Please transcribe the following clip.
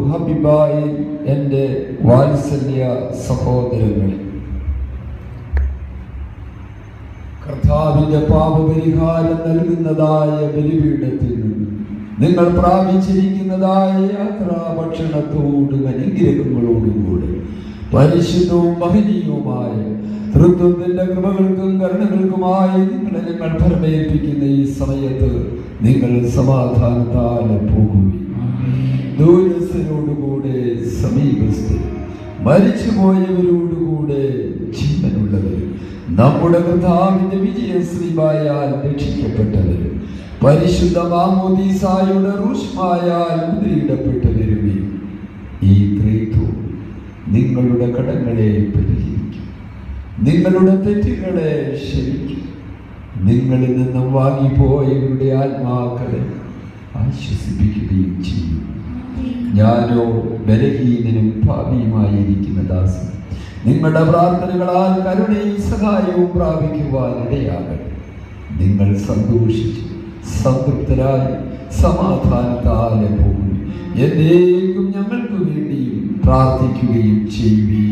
ഹബിബായി എൻ്റെ വാത്സല്യ സഹോദരങ്ങളെ കർത്താവിന്റെ പാപപരിഹാരം നൽകുന്നതായ ബലിപീഠത്തിൽ നിന്ന് നിങ്ങൾ പ്രാപിച്ചിരിക്കുന്നതായ യാത്രാ ഭക്ഷണത്തോടും അനുഗ്രഹങ്ങളോടും കൂടെ പരിശുദ്ധവും മഹനീയവുമായ തൃത്വത്തിന്റെ കൃപകൾക്കും കരുണകൾക്കുമായി നിങ്ങളെ ഞങ്ങൾ ഫലമേൽപ്പിക്കുന്ന ഈ സമയത്ത് നിങ്ങൾ സമാധാനത്താലെ പോകുകയും ദൂരസ്ഥരോടുകൂടെ സമീപസ്ഥർ മരിച്ചുപോയവരോടുകൂടെ ജീവനുള്ളവർ നമ്മുടെ കർത്താവിന്റെ വിജയശ്രീമായാൽ രക്ഷിക്കപ്പെട്ടവർ പരിശുദ്ധ മാമോദീസായുടെ റൂഷ്മായാൽ മുദ്രയിടപ്പെട്ടവരുമേ ഈ ത്രിത്വം നിങ്ങളുടെ കടങ്ങളെ പരിഹരിക്കും നിങ്ങളുടെ തെറ്റുകളെ ക്ഷമിക്കും നിങ്ങളിൽ നിന്നും വാങ്ങിപ്പോയവരുടെ ആത്മാക്കളെ ആശ്വസിപ്പിക്കുകയും ചെയ്യും ഞാനോ ബലഹീനനും ഭാവിയുമായിരിക്കുന്ന ദാസൻ നിങ്ങളുടെ പ്രാർത്ഥനകളാൽ കരുണയും സഹായവും പ്രാപിക്കുവാൻ ഇടയാകട്ടെ നിങ്ങൾ സന്തോഷിച്ച് സംതൃപ്തരായി സമാധാനത്താലെ പോകും എന്നേക്കും ഞങ്ങൾക്ക് വേണ്ടിയും പ്രാർത്ഥിക്കുകയും ചെയ്യുകയും